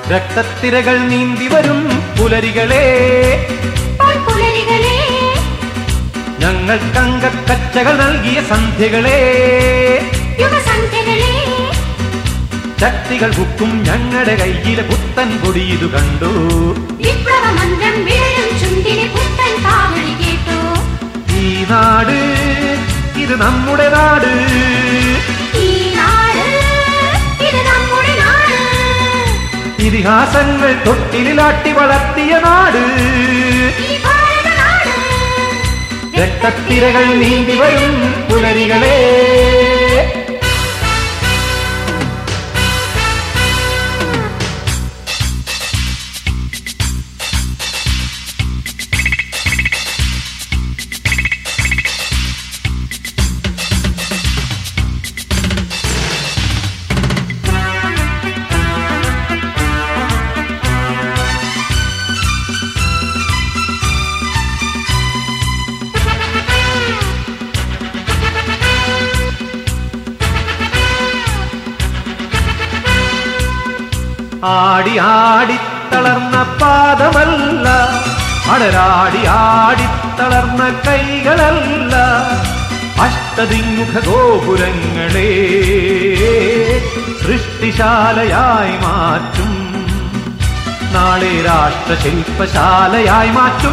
രക്തത്തിരകൾ നീന്തി വരും പുലരികളെ പുലരികളെ ഞങ്ങൾക്കങ്കക്കച്ചകൾ നൽകിയ സന്ധ്യകളെ യുഗസന്ധ്യകളെ ശക്തികൾ ബുക്കും ഞങ്ങളുടെ കയ്യിലെ പുത്തൻ കൊടിയിതു കണ്ടു വിപ്ലവ മന്ത്രം വിഴലും ചുണ്ടിലെ പുത്തൻ കാവടി കേട്ടു ഈ നാട് ഇത് നമ്മുടെ നാട് ഈ നാട് ഇത് നമ്മുടെ നാട് ഇതിഹാസങ്ങൾ തൊട്ടിലാട്ടി വളർത്തിയ നാട് ഈ ഭാരതനാട് രക്തത്തിരകൾ നീന്തി വരും പുലരികളെ ആടി ആടി തളർന്ന പാദമല്ല അടരാടി ആടി തളർന്ന കൈകളല്ല അഷ്ടദിങ്ങുഖ ഗോപുരങ്ങളെ സൃഷ്ടിശാലയായി മാറ്റും നാളെ രാഷ്ട്രശില്പശാലയായി മാറ്റും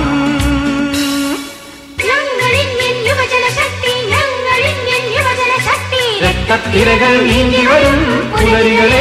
ഞങ്ങളിന്ത്യൻ യുവജനശക്തി ഞങ്ങളിന്ത്യൻ യുവജനശക്തി രക്തത്തിരകൾ നീന്തി വരും പുലരികളെ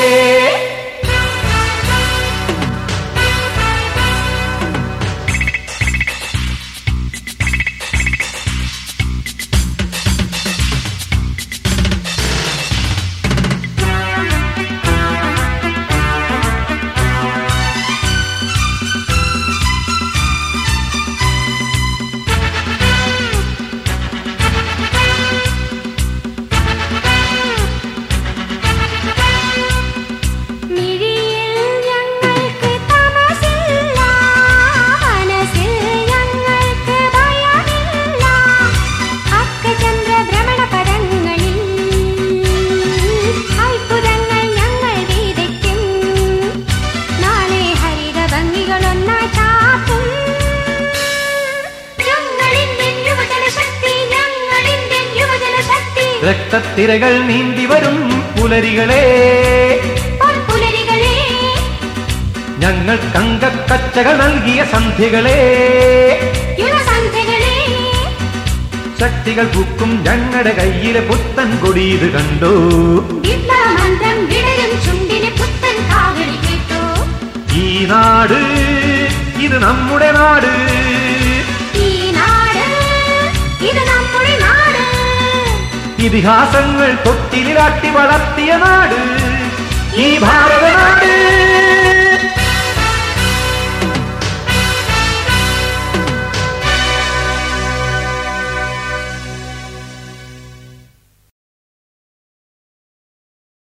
മിഴിയിൽ ഞങ്ങൾക്ക് തമസില്ല മനസ്സിൽ ഞങ്ങൾക്ക് ഭയമില്ല അക്കചന്ദ്ര ഭ്രമണ പദങ്ങളിൽ അത്ഭുതങ്ങൾ ഞങ്ങൾ വിതയ്ക്കും നാളെ ഹരിത ഭംഗികളൊന്നായി ചാത്തും ഞങ്ങളിന്ത്യൻ യുവജനശക്തി ഞങ്ങളിന്ത്യൻ യുവജനശക്തി രക്തത്തിരകൾ നീന്തി വരും പുലരികളെ പുലരികളെ ഞങ്ങൾക്കങ്കക്കച്ചകൾ നൽകിയ സന്ധ്യകളെ യുവസന്ധ്യകളെ ശക്തികൾ പൂക്കും ഞങ്ങളുടെ കയ്യിലെ പുത്തൻ കൊടിയത് കണ്ടു വിപ്ലവമന്ത്രം വിടരും ചുണ്ടിലെ പുത്തൻ കാവടി കേട്ടു ഈ നാട് ഇത് നമ്മുടെ നാട് ഈ നാട് ഇത് നമ്മുടെ നാട് ഇതിഹാസങ്ങൾ തൊട്ടിലാട്ടി വളർത്തിയ നാട് ഈ ഭാരത